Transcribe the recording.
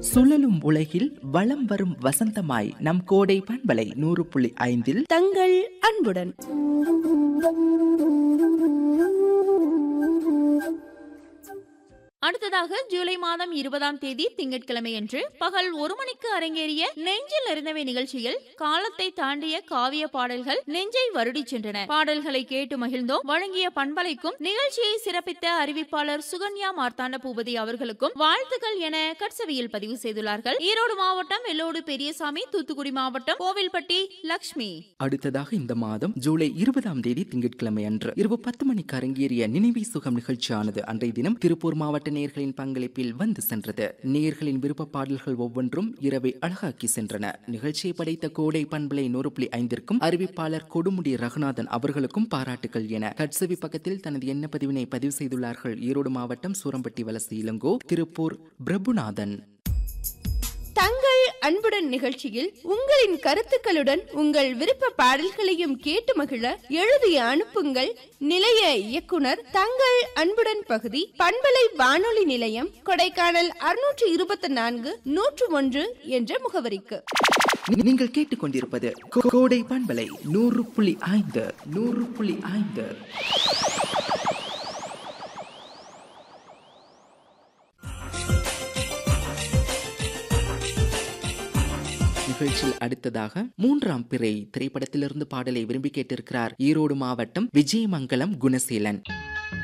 சுழலும் உலகில் வலம் வரும் வசந்தமாய் நம் கோடை பண்பலை நூறு புள்ளி ஐந்தில் தங்கள் அன்புடன் அடுத்ததாக ஜூலை மாதம் இருபதாம் தேதி திங்கட்கிழமையன்று பகல் ஒரு மணிக்கு அரங்கேறிய நெஞ்சில் இருந்தவை நிகழ்ச்சியில் காலத்தை தாண்டிய காவிய பாடல்கள் நெஞ்சை வருடிச் சென்றன பாடல்களை கேட்டு மகிழ்ந்தோம் வழங்கிய பண்பலைக்கும் நிகழ்ச்சியை சிறப்பித்த அறிவிப்பாளர் சுகன்யா மார்த்தாண்ட பூபதி அவர்களுக்கும் வாழ்த்துக்கள் என கட்சவியில் பதிவு செய்துள்ளார்கள் ஈரோடு மாவட்டம் வெள்ளோடு பெரியசாமி தூத்துக்குடி மாவட்டம் கோவில்பட்டி லக்ஷ்மி அடுத்ததாக இந்த மாதம் ஜூலை இருபதாம் தேதி திங்கட்கிழமை அன்று இரவு பத்து மணிக்கு அரங்கேறிய நினைவி சுகம் நிகழ்ச்சியானது அன்றைய தினம் திருப்பூர் மாவட்ட நேயர்களின் பங்களிப்பில் வந்து சென்றது நேயர்களின் விருப்ப பாடல்கள் ஒவ்வொன்றும் இரவை அழகாக்கி சென்றன நிகழ்ச்சியை படைத்த கோடை பண்பலை நூறு புள்ளி ஐந்திற்கும் அறிவிப்பாளர் கொடுமுடி ரகுநாதன் அவர்களுக்கும் பாராட்டுகள் என கட்சவி பக்கத்தில் தனது எண்ண பதிவினை பதிவு செய்துள்ளார்கள் ஈரோடு மாவட்டம் சூரம்பட்டி வலசு இளங்கோ திருப்பூர் பிரபுநாதன் தங்கள் அன்புடன் நிகழ்ச்சியில் உங்களின் கருத்துக்களுடன் உங்கள் விருப்ப பாடல்களையும் கேட்டு மகிழ எழுதி அனுப்புங்கள் நிலைய இயக்குனர் தங்கள் அன்புடன் பகுதி பண்பலை வானொலி நிலையம் கொடைக்கானல் அறுநூற்று இருபத்தி நான்கு நூற்று ஒன்று என்ற முகவரிக்கு நீ- நீங்கள் கேட்டுக்கொண்டிருப்பது கோ- கோடை பண்பலை நூறு புள்ளி ஐந்து நூறு புள்ளி ஐந்து நிகழ்ச்சியில் அடுத்ததாக மூன்றாம் பிறை திரைப்படத்திலிருந்து பாடலை விரும்பி கேட்டிருக்கிறார் ஈரோடு மாவட்டம் விஜயமங்கலம் குணசீலன்